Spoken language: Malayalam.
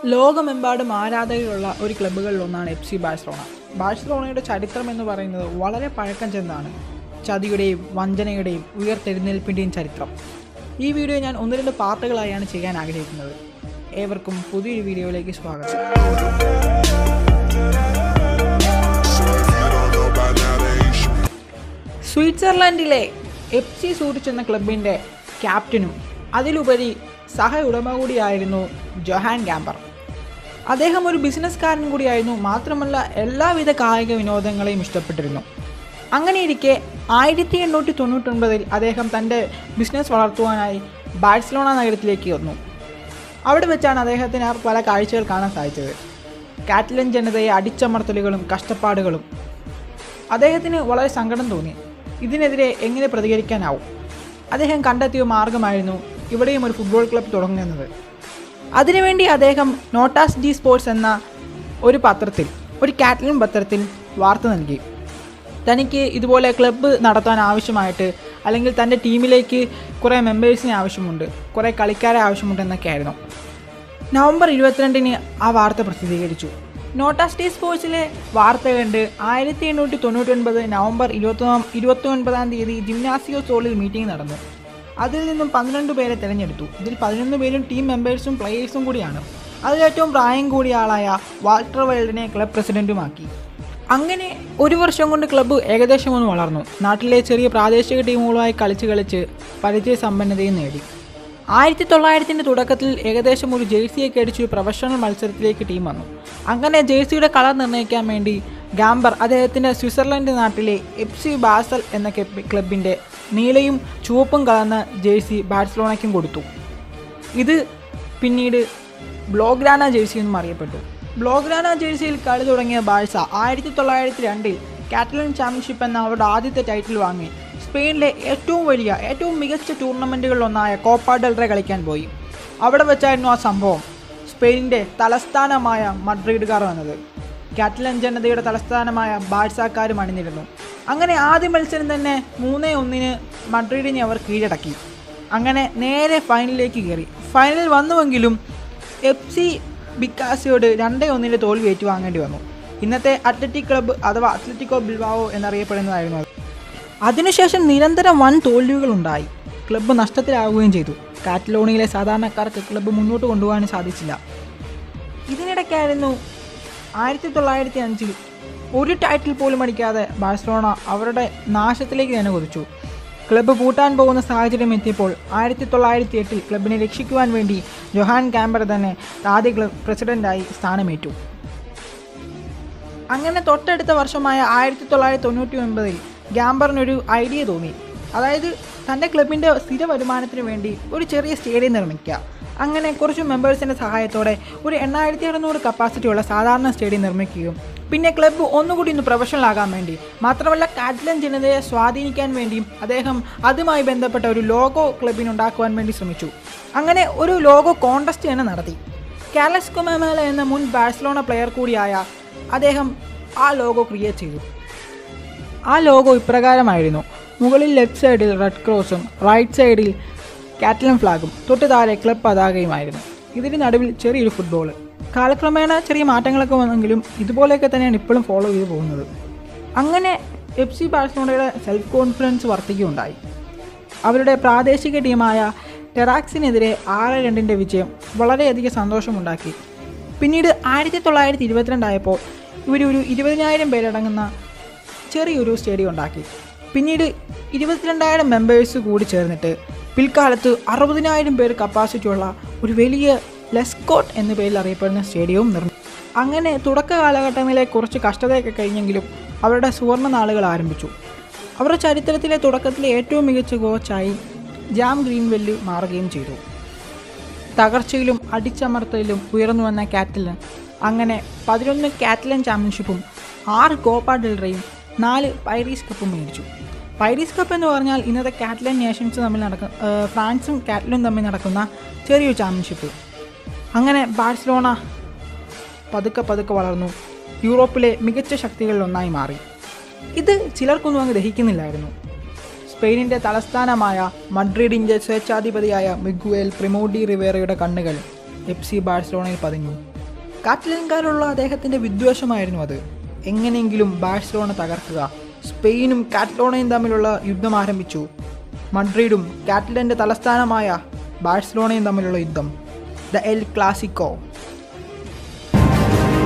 ലോകമെമ്പാടും ആരാധകരുള്ള ഒരു ക്ലബ്ബുകളിലൊന്നാണ് എഫ് സി ബാഴ്സലോണ ബാഴ്സലോണയുടെ ചരിത്രം എന്ന് പറയുന്നത് വളരെ പഴക്കം ചെന്നാണ് ചതിയുടെയും വഞ്ചനയുടെയും ഉയർത്തെഴുന്നേൽപ്പിൻ്റെയും ചരിത്രം ഈ വീഡിയോ ഞാൻ ഒന്ന് രണ്ട് പാർട്ടുകളായാണ് ചെയ്യാൻ ആഗ്രഹിക്കുന്നത് ഏവർക്കും പുതിയൊരു വീഡിയോയിലേക്ക് സ്വാഗതം സ്വിറ്റ്സർലൻഡിലെ എഫ് സി സൂറിച്ച് എന്ന ക്ലബിൻ്റെ ക്യാപ്റ്റനും അതിലുപരി സഹ ഉടമ കൂടിയായിരുന്നു ജൊഹാൻ ഗാംബർ അദ്ദേഹം ഒരു ബിസിനസ്സുകാരൻ കൂടിയായിരുന്നു മാത്രമല്ല എല്ലാവിധ കായിക വിനോദങ്ങളെയും ഇഷ്ടപ്പെട്ടിരുന്നു അങ്ങനെയിരിക്കെ ആയിരത്തി എണ്ണൂറ്റി തൊണ്ണൂറ്റൊൻപതിൽ അദ്ദേഹം തൻ്റെ ബിസിനസ് വളർത്തുവാനായി ബാഴ്സലോണ നഗരത്തിലേക്ക് വന്നു അവിടെ വെച്ചാണ് അദ്ദേഹത്തിന് ആ പല കാഴ്ചകൾ കാണാൻ സാധിച്ചത് കാറ്റലൻ ജനതയെ അടിച്ചമർത്തലുകളും കഷ്ടപ്പാടുകളും അദ്ദേഹത്തിന് വളരെ സങ്കടം തോന്നി ഇതിനെതിരെ എങ്ങനെ പ്രതികരിക്കാനാവും അദ്ദേഹം കണ്ടെത്തിയ മാർഗമായിരുന്നു ഇവിടെയും ഒരു ഫുട്ബോൾ ക്ലബ്ബ് തുടങ്ങുന്നത് അതിനുവേണ്ടി അദ്ദേഹം നോട്ടാസ് ഡി സ്പോർട്സ് എന്ന ഒരു പത്രത്തിൽ ഒരു കാറ്റലൻ പത്രത്തിൽ വാർത്ത നൽകി തനിക്ക് ഇതുപോലെ ക്ലബ്ബ് നടത്താൻ ആവശ്യമായിട്ട് അല്ലെങ്കിൽ തൻ്റെ ടീമിലേക്ക് കുറേ മെമ്പേഴ്സിനെ ആവശ്യമുണ്ട് കുറേ കളിക്കാരെ ആവശ്യമുണ്ട് എന്നൊക്കെയായിരുന്നു നവംബർ ഇരുപത്തിരണ്ടിന് ആ വാർത്ത പ്രസിദ്ധീകരിച്ചു നോട്ടാസ് ഡേ സ്പോർട്സിലെ വാർത്ത കണ്ട് ആയിരത്തി എണ്ണൂറ്റി തൊണ്ണൂറ്റി ഒൻപത് നവംബർ ഇരുപത്തി ഇരുപത്തി ഒൻപതാം തീയതി ജിംനാസിയോ സോളിൽ മീറ്റിംഗ് നടന്നു അതിൽ നിന്നും പന്ത്രണ്ട് പേരെ തിരഞ്ഞെടുത്തു ഇതിൽ പതിനൊന്ന് പേരും ടീം മെമ്പേഴ്സും പ്ലേയേഴ്സും കൂടിയാണ് അതിലേറ്റവും പ്രായം കൂടിയ ആളായ വാൾട്ടർ വൈൽഡിനെ ക്ലബ് പ്രസിഡന്റുമാക്കി അങ്ങനെ ഒരു വർഷം കൊണ്ട് ക്ലബ്ബ് ഏകദേശം ഒന്ന് വളർന്നു നാട്ടിലെ ചെറിയ പ്രാദേശിക ടീമുകളുമായി കളിച്ച് കളിച്ച് പരിചയ സമ്പന്നതയും നേടി ആയിരത്തി തൊള്ളായിരത്തിൻ്റെ തുടക്കത്തിൽ ഏകദേശം ഒരു ജേഴ്സിയൊക്കെ അടിച്ച് പ്രൊഫഷണൽ മത്സരത്തിലേക്ക് ടീം വന്നു അങ്ങനെ ജേഴ്സിയുടെ കളർ നിർണ്ണയിക്കാൻ വേണ്ടി ഗാംബർ അദ്ദേഹത്തിൻ്റെ സ്വിറ്റ്സർലൻഡ് നാട്ടിലെ എഫ് സി ബാസൽ എന്ന കെബ്- ക്ലബിൻ്റെ നീലയും ചുവപ്പും കലർന്ന ജേഴ്സി ബാഴ്സലോണയ്ക്കും കൊടുത്തു ഇത് പിന്നീട് ബ്ലോഗ്രാന ജേഴ്സി എന്നും അറിയപ്പെട്ടു ബ്ലോഗ്രാന ജേഴ്സിയിൽ കളി തുടങ്ങിയ ബാഴ്സ ആയിരത്തി തൊള്ളായിരത്തി രണ്ടിൽ കാറ്റലൻ ചാമ്പ്യൻഷിപ്പ് എന്ന അവരുടെ ആദ്യത്തെ ടൈറ്റിൽ വാങ്ങി സ്പെയിനിലെ ഏറ്റവും വലിയ ഏറ്റവും മികച്ച ടൂർണമെൻറ്റുകളിലൊന്നായ കോപ്പ ഡെൽറെ കളിക്കാൻ പോയി അവിടെ വെച്ചായിരുന്നു ആ സംഭവം സ്പെയിനിൻ്റെ തലസ്ഥാനമായ മഡ്രിഡുകാർ വന്നത് കാറ്റലൻ ജനതയുടെ തലസ്ഥാനമായ ബാഴ്സാക്കാരും അണിനിരുന്നു അങ്ങനെ ആദ്യ മത്സരം തന്നെ മൂന്നേ ഒന്നിന് മഡ്രിഡിനെ അവർ കീഴടക്കി അങ്ങനെ നേരെ ഫൈനലിലേക്ക് കയറി ഫൈനലിൽ വന്നുവെങ്കിലും എഫ് സി ബിക്കാസിയോട് രണ്ടേ ഒന്നിൻ്റെ തോൽവി ഏറ്റുവാങ്ങേണ്ടി വന്നു ഇന്നത്തെ അത്ലറ്റിക് ക്ലബ്ബ് അഥവാ അത്ലറ്റിക്കോ ബിൽബാവോ എന്നറിയപ്പെടുന്നതായിരുന്നു അത് അതിനുശേഷം നിരന്തരം വൻ തോൽവികളുണ്ടായി ക്ലബ്ബ് നഷ്ടത്തിലാവുകയും ചെയ്തു കാറ്റലോണിയിലെ സാധാരണക്കാർക്ക് ക്ലബ്ബ് മുന്നോട്ട് കൊണ്ടുപോകാൻ സാധിച്ചില്ല ഇതിനിടയ്ക്കായിരുന്നു ആയിരത്തി തൊള്ളായിരത്തി അഞ്ചിൽ ഒരു ടൈറ്റിൽ പോലും അടിക്കാതെ ബാഴ്സലോണ അവരുടെ നാശത്തിലേക്ക് തന്നെ കുതിച്ചു ക്ലബ്ബ് പൂട്ടാൻ പോകുന്ന സാഹചര്യം എത്തിയപ്പോൾ ആയിരത്തി തൊള്ളായിരത്തി എട്ടിൽ ക്ലബിനെ രക്ഷിക്കുവാൻ വേണ്ടി ജൊഹാൻ ക്യാമ്പർ തന്നെ ആദ്യ ക്ലബ് പ്രസിഡന്റായി സ്ഥാനമേറ്റു അങ്ങനെ തൊട്ടടുത്ത വർഷമായ ആയിരത്തി തൊള്ളായിരത്തി തൊണ്ണൂറ്റി ഒൻപതിൽ ഗ്യാമ്പറിനൊരു ഐഡിയ തോന്നി അതായത് തൻ്റെ ക്ലബിൻ്റെ സ്ഥിര വരുമാനത്തിന് വേണ്ടി ഒരു ചെറിയ സ്റ്റേഡിയം നിർമ്മിക്കുക അങ്ങനെ കുറച്ച് മെമ്പേഴ്സിൻ്റെ സഹായത്തോടെ ഒരു എണ്ണായിരത്തി അറുന്നൂറ് കപ്പാസിറ്റിയുള്ള സാധാരണ സ്റ്റേഡിയം നിർമ്മിക്കുകയും പിന്നെ ക്ലബ്ബ് ഒന്നുകൂടി ഒന്ന് പ്രൊഫഷണൽ ആകാൻ വേണ്ടി മാത്രമല്ല കാറ്റലൻ ജനതയെ സ്വാധീനിക്കാൻ വേണ്ടിയും അദ്ദേഹം അതുമായി ബന്ധപ്പെട്ട ഒരു ലോഗോ ക്ലബിനുണ്ടാക്കുവാൻ വേണ്ടി ശ്രമിച്ചു അങ്ങനെ ഒരു ലോഗോ കോൺടെസ്റ്റ് തന്നെ നടത്തി കാലസ് കൊമേമല എന്ന മുൻ ബാഴ്സലോണ പ്ലെയർ കൂടിയായ അദ്ദേഹം ആ ലോഗോ ക്രിയേറ്റ് ചെയ്തു ആ ലോഗോ ഇപ്രകാരമായിരുന്നു മുകളിൽ ലെഫ്റ്റ് സൈഡിൽ റെഡ് ക്രോസും റൈറ്റ് സൈഡിൽ കാറ്റലൻ ഫ്ലാഗും തൊട്ട് താഴെ ക്ലബ് പതാകയുമായിരുന്നു ഇതിന് നടുവിൽ ചെറിയൊരു ഫുട്ബോൾ കാലക്രമേണ ചെറിയ മാറ്റങ്ങളൊക്കെ വന്നെങ്കിലും ഇതുപോലെയൊക്കെ തന്നെയാണ് ഇപ്പോഴും ഫോളോ ചെയ്തു പോകുന്നത് അങ്ങനെ എഫ് സി ബാഴ്സലോണയുടെ സെൽഫ് കോൺഫിഡൻസ് വർദ്ധിക്കുകയുണ്ടായി അവരുടെ പ്രാദേശിക ടീമായ ടെറാക്സിനെതിരെ ആറ് രണ്ടിൻ്റെ വിജയം വളരെയധികം സന്തോഷമുണ്ടാക്കി പിന്നീട് ആയിരത്തി തൊള്ളായിരത്തി ഇരുപത്തിരണ്ടായപ്പോൾ ഇവർ ഒരു ഇരുപതിനായിരം പേരടങ്ങുന്ന ചെറിയൊരു സ്റ്റേഡിയം ഉണ്ടാക്കി പിന്നീട് ഇരുപത്തിരണ്ടായിരം മെമ്പേഴ്സ് കൂടി ചേർന്നിട്ട് പിൽക്കാലത്ത് അറുപതിനായിരം പേർ കപ്പാസിറ്റിയുള്ള ഒരു വലിയ ലെസ്കോട്ട് എന്ന പേരിൽ അറിയപ്പെടുന്ന സ്റ്റേഡിയവും നിർമ്മിച്ചു അങ്ങനെ തുടക്ക കാലഘട്ടങ്ങളിലെ കുറച്ച് കഷ്ടതയൊക്കെ കഴിഞ്ഞെങ്കിലും അവരുടെ സുവർണ്ണ നാളുകൾ ആരംഭിച്ചു അവരുടെ ചരിത്രത്തിലെ തുടക്കത്തിലെ ഏറ്റവും മികച്ച കോച്ചായി ജാം ഗ്രീൻവെല്ല് മാറുകയും ചെയ്തു തകർച്ചയിലും അടിച്ചമർത്തലിലും ഉയർന്നു വന്ന കാറ്റലൻ അങ്ങനെ പതിനൊന്ന് കാറ്റലൻ ചാമ്പ്യൻഷിപ്പും ആറ് കോപ്പ ഡെൽറയും നാല് പൈറീസ് കപ്പും മേടിച്ചു പൈറീസ് കപ്പ് എന്ന് പറഞ്ഞാൽ ഇന്നത്തെ കാറ്റലൻ നേഷൻസ് തമ്മിൽ നടക്കുന്ന ഏഹ് ഫ്രാൻസും കാറ്റലും തമ്മിൽ നടക്കുന്ന ചെറിയൊരു ചാമ്പ്യൻഷിപ്പ് അങ്ങനെ ബാഴ്സലോണ പതുക്കെ പതുക്കെ വളർന്നു യൂറോപ്പിലെ മികച്ച ശക്തികളിലൊന്നായി മാറി ഇത് ചിലർക്കൊന്നും അങ്ങ് ദഹിക്കുന്നില്ലായിരുന്നു സ്പെയിനിൻ്റെ തലസ്ഥാനമായ മഡ്രിഡിൻ്റെ സ്വേച്ഛാധിപതിയായ മിഗുവേൽ പ്രിമോഡി റിവേറയുടെ കണ്ണുകൾ എഫ് സി ബാഴ്സലോണയിൽ പതിഞ്ഞു കാറ്റലൻകാരുള്ള അദ്ദേഹത്തിൻ്റെ വിദ്വേഷമായിരുന്നു അത് എങ്ങനെയെങ്കിലും ബാഴ്സലോണ തകർക്കുക സ്പെയിനും കാറ്റലോണയും തമ്മിലുള്ള യുദ്ധം ആരംഭിച്ചു മഡ്രിഡും കാറ്റലൻ്റെ തലസ്ഥാനമായ ബാഴ്സലോണയും തമ്മിലുള്ള യുദ്ധം ദ എൽ ക്ലാസിക്കോ